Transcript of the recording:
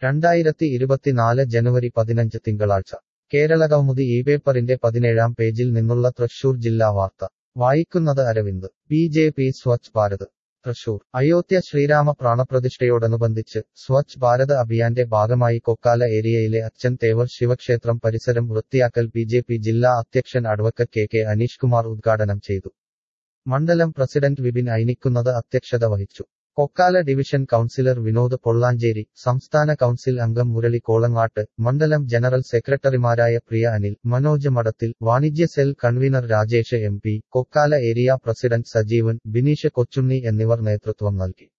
രണ്ടായിരത്തി ഇരുപത്തിനാല് ജനുവരി പതിനഞ്ച് തിങ്കളാഴ്ച കേരളകൗമുദി ഈ പേപ്പറിന്റെ പതിനേഴാം പേജിൽ നിന്നുള്ള തൃശൂർ ജില്ലാ വാർത്ത വായിക്കുന്നത് Aravind B J P Swachh Bharat Thrissur Ayodhya Sreerama പ്രാണപ്രതിഷ്ഠയോടനുബന്ധിച്ച് സ്വച്ഛ് ഭാരത് അഭിയാന്റെ ഭാഗമായി കൊക്കാല ഏരിയയിലെ അച്ഛൻ തേവർ ശിവക്ഷേത്രം പരിസരം വൃത്തിയാക്കൽ ബി ജെ പി ജില്ലാ അധ്യക്ഷൻ advocate K K Aneesh Kumar ഉദ്ഘാടനം ചെയ്തു മണ്ഡലം പ്രസിഡന്റ് വിപിൻ ഐനിക്കുന്നത് അധ്യക്ഷത വഹിച്ചു കൊക്കാല ഡിവിഷൻ കൗൺസിലർ വിനോദ് പൊള്ളാഞ്ചേരി സംസ്ഥാന കൗൺസിൽ അംഗം മുരളി കോളങ്ങാട്ട് മണ്ഡലം ജനറൽ സെക്രട്ടറിമാരായ പ്രിയ അനിൽ മനോജ് മഠത്തിൽ വാണിജ്യ cell convener Rajesh M P Kokkala area president Sajeevan Bineesh Kochunni എന്നിവർ നേതൃത്വം നൽകി